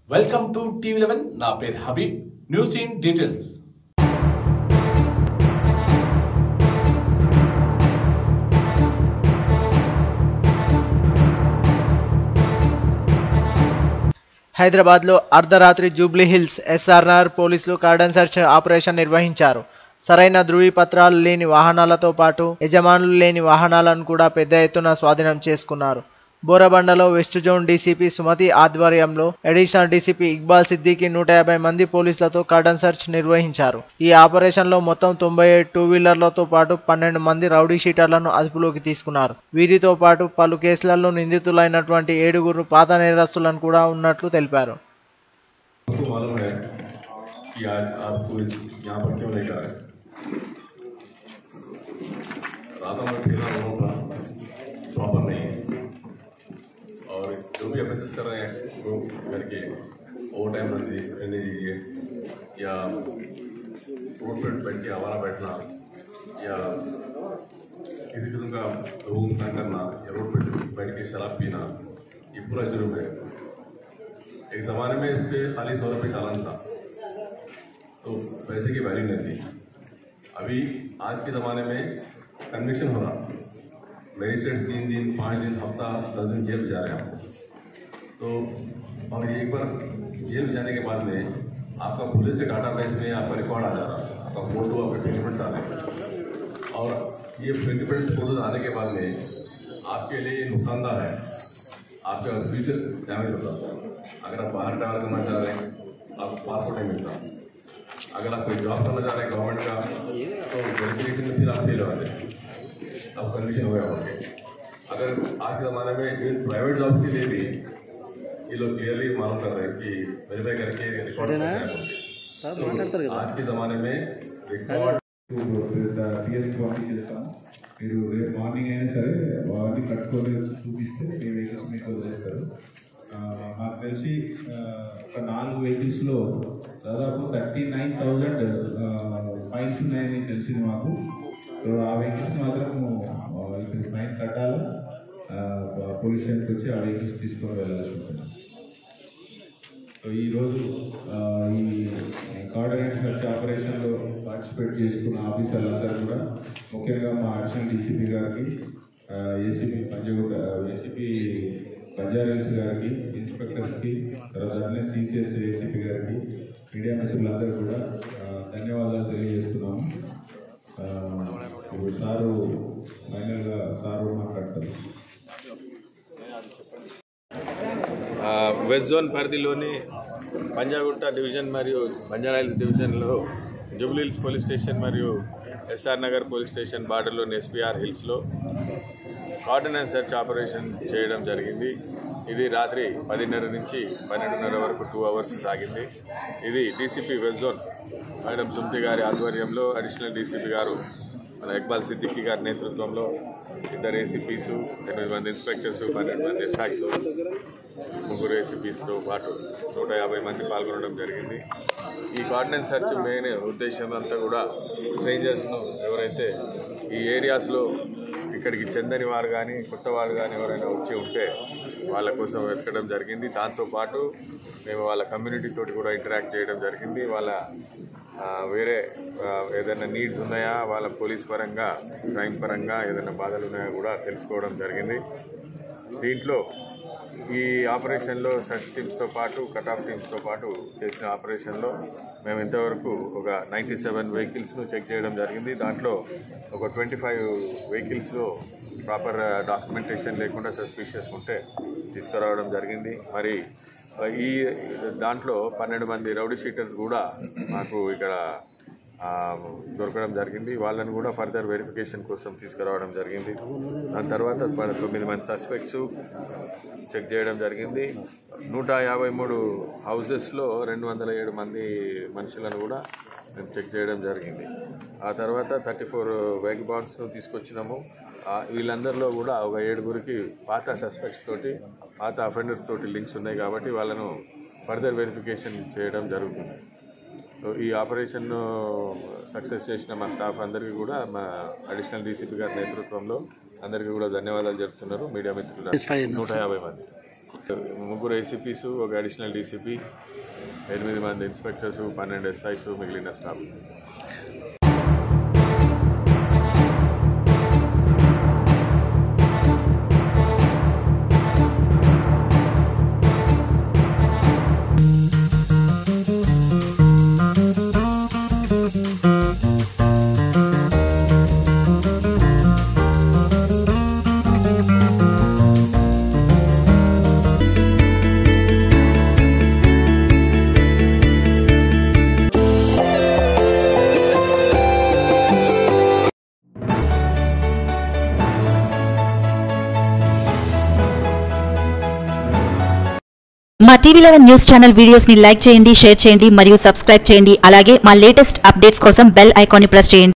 welcome to TV eleven నా పేరు Habib news in details హైదరాబాద్లో అర్ధరాత్రి జూబ్లీ హిల్స్ ఎస్ఆర్ఆర్ పోలీసులు కార్డన్ సెర్చ్ ఆపరేషన్ నిర్వహించారు సరైన ధృవీపత్రాలు లేని వాహనాలతో పాటు యజమానులు లేని వాహనాలను కూడా పెద్ద ఎత్తున స్వాధీనం చేసుకున్నారు బోరబండలో వెస్ట్ జోన్ డీసీపీ సుమతి ఆధ్వర్యంలో అడిషనల్ డీసీపీ ఇక్బాల్ సిద్దికి నూట యాభై మంది పోలీసులతో కార్డన్ సెర్చ్ నిర్వహించారు ఈ ఆపరేషన్లో మొత్తం తొంభై ఏడు టూ వీలర్లతో పాటు పన్నెండు మంది రౌడీ షీటర్లను అదుపులోకి తీసుకున్నారు వీరితో పాటు పలు కేసులలో నిందితులైనటువంటి ఏడుగురు పాత నేరస్తులను కూడా ఉన్నట్లు తెలిపారు आपको मालूम है कि आज आपको इस यहाँ पर क्यों लेकर आए राधा में ठेला लोगों का प्रॉपर नहीं है और जो भी अफेंसेस कर रहे हैं वो करके ओवर टाइम रहने दीजिए या रोड पर बैठ के आवारा बैठना या किसी किस्म का लोगों को तंग करना या रोड पर बैठ के शराब पीना ये पूरा जुर्म है एक ज़माने में इस पे खाली सौ रुपये चालान था तो पैसे की वैल्यू नहीं थी अभी आज के ज़माने में कन्विक्शन हो रहा मजिस्ट्रेट तीन दिन पाँच दिन हफ्ता दस दिन जेल जा रहे हैं आपको तो और ये एक बार जेल जाने के बाद में आपका पुलिस के डाटा बेस में आपका रिकॉर्ड आ जा रहा है आपका फोटो आपके फिंगरप्रिंट्स आ रहे हैं और ये फिंगरप्रिंट्स फोटोज आने के बाद में आपके लिए नुकसानदार है आपका फ्यूचर डैमेज होता है अगर आप बाहर ट्रैवल करना चाह रहे हैं आपको पासपोर्ट नहीं मिलता अगर आप कोई जॉब करना चाह रहे हैं गवर्नमेंट का तो वेरिफिकेशन में फिर आप फेल हो जाते हैं अब कंडीशन हो गया होंगे अगर आज के ज़माने में इवन प्राइवेट जॉब के लिए भी ये लोग क्लियरली मालूम कर रहे हैं कि वेरीफाई करके रिकॉर्ड करते हैं तो आज के ज़माने में रिकॉर्ड పిఎస్కి పంపించేస్తాము మీరు రేపు మార్నింగ్ అయినా సరే అవన్నీ కట్టుకొని వచ్చి చూపిస్తే మీ వెహికల్స్ మీకు వదిలేస్తారు ఆ, నాకు తెలిసి ఆ, ఒక నాలుగు వెహికల్స్లో దాదాపు థర్టీ నైన్ థౌజండ్ ఫైన్స్ ఉన్నాయని తెలిసింది మాకు సో ఆ వెహికల్స్ మాత్రం ఆ, ఇప్పుడు ఫైన్ కట్టాలి పోలీస్ స్టేషన్కి వచ్చి ఆ వెహికల్స్ తీసుకొని వెళ్ళాల్సి ఉంటుంది సో ఈరోజు ఆ, ఈ కోఆర్డినేట్ సెర్చ్ ఆపరేషన్లో పార్టిసిపేట్ చేసుకున్న ఆఫీసర్లందరూ కూడా ముఖ్యంగా మా అడిషనల్ డీసీపీ గారికి ఏసీపీ పంజగుట్ట ఏసీపీ బంజారాహిల్స్ గారికి ఇన్స్పెక్టర్స్కి తర్వాత అన్ని సిసిఎస్ ఏసీపీ గారికి మీడియా మిత్రులందరూ కూడా ఆ, ధన్యవాదాలు తెలియజేస్తున్నాము ఆ, ఇప్పుడు సారు ఫైనల్గా సారు మాట్లాడతారు ఆ, వెస్ట్ జోన్ పరిధిలోని పంజాగుట్ట డివిజన్ మరియు బంజారాహిల్స్ డివిజన్లో జూబ్లీహిల్స్ పోలీస్ స్టేషన్ మరియు ఎస్ఆర్ నగర్ పోలీస్ స్టేషన్ బార్డర్లోని ఎస్పీఆర్ హిల్స్లో కార్డినెన్స్ సెర్చ్ ఆపరేషన్ చేయడం జరిగింది ఇది రాత్రి పదిన్నర నుంచి పన్నెండున్నర వరకు టూ అవర్స్ సాగింది ఇది DCP west zone madam Sumathi గారి ఆధ్వర్యంలో అడిషనల్ డీసీపీ గారు మన ఇక్బాల్ సిద్దికి గారి నేతృత్వంలో ఇద్దరు ఏసీపీసు ఎనిమిది మంది ఇన్స్పెక్టర్స్ పన్నెండు మంది ఎస్ఐస్ ముగ్గురు ఏసీపీస్తో పాటు నూట యాభై మంది పాల్గొనడం జరిగింది ఈ కార్డినెన్స్ సెర్చ్ మెయిన్ ఉద్దేశం అంతా కూడా స్ట్రేంజర్స్ను ఎవరైతే ఈ ఏరియాస్లో ఇక్కడికి చెందని వారు కానీ కొత్త వారు కానీ ఎవరైనా వచ్చి ఉంటే వాళ్ళ కోసం వెతకడం జరిగింది దాంతోపాటు మేము వాళ్ళ కమ్యూనిటీ తోటి కూడా ఇంటరాక్ట్ చేయడం జరిగింది వాళ్ళ ఆ, వేరే ఆ, ఏదైనా నీడ్స్ ఉన్నాయా వాళ్ళ పోలీస్ పరంగా క్రైమ్ పరంగా ఏదైనా బాధలు ఉన్నాయా కూడా తెలుసుకోవడం జరిగింది దీంట్లో ఈ ఆపరేషన్లో సర్చ్ టీమ్స్తో పాటు కట్ ఆఫ్ టీమ్స్తో పాటు చేసిన ఆపరేషన్లో మేము ఇంతవరకు ఒక నైంటీ సెవెన్ వెహికల్స్ను చెక్ చేయడం జరిగింది దాంట్లో ఒక ట్వంటీ ఫైవ్ వెహికల్స్లో ప్రాపర్ డాక్యుమెంటేషన్ లేకుండా సస్పీషియస్ ఉంటే తీసుకురావడం జరిగింది మరి ఈ దాంట్లో పన్నెండు మంది రౌడీ షీటర్స్ కూడా మాకు ఇక్కడ ఆ, దొరకడం జరిగింది వాళ్ళని కూడా ఫర్దర్ వెరిఫికేషన్ కోసం తీసుకురావడం జరిగింది దాని తర్వాత ప- తొమ్మిది మంది సస్పెక్ట్స్ చెక్ చేయడం జరిగింది నూట యాభై మూడు హౌసెస్లో రెండు వందల ఏడు మంది మనుషులను కూడా మేము చెక్ చేయడం జరిగింది ఆ తర్వాత థర్టీ ఫోర్ వెగ్ బాండ్స్ను తీసుకొచ్చినాము ఆ, వీళ్ళందరిలో కూడా ఒక ఏడుగురికి పాత సస్పెక్ట్స్ తోటి పాత అఫెండర్స్ తోటి లింక్స్ ఉన్నాయి కాబట్టి వాళ్ళను ఫర్దర్ వెరిఫికేషన్ చేయడం జరుగుతుంది సో ఈ ఆపరేషన్ సక్సెస్ చేసిన మా స్టాఫ్ అందరికీ కూడా మా అడిషనల్ డీసీపీ గారి నేతృత్వంలో అందరికీ కూడా ధన్యవాదాలు చెప్తున్నారు మీడియా మిత్రులు నూట యాభై మంది ముగ్గురు ఏసీపీస్ ఒక అడిషనల్ డీసీపీ ఎనిమిది మంది ఇన్స్పెక్టర్స్ పన్నెండు ఎస్ఐస్ మిగిలిన స్టాఫ్ మా TV eleven news channel videos ని లైక్ చేయండి షేర్ చేయండి మరియు సబ్స్క్రైబ్ చేయండి అలాగే మా లేటెస్ట్ అప్డేట్స్ కోసం బెల్ ఐకాన్ ని ప్రెస్ చేయండి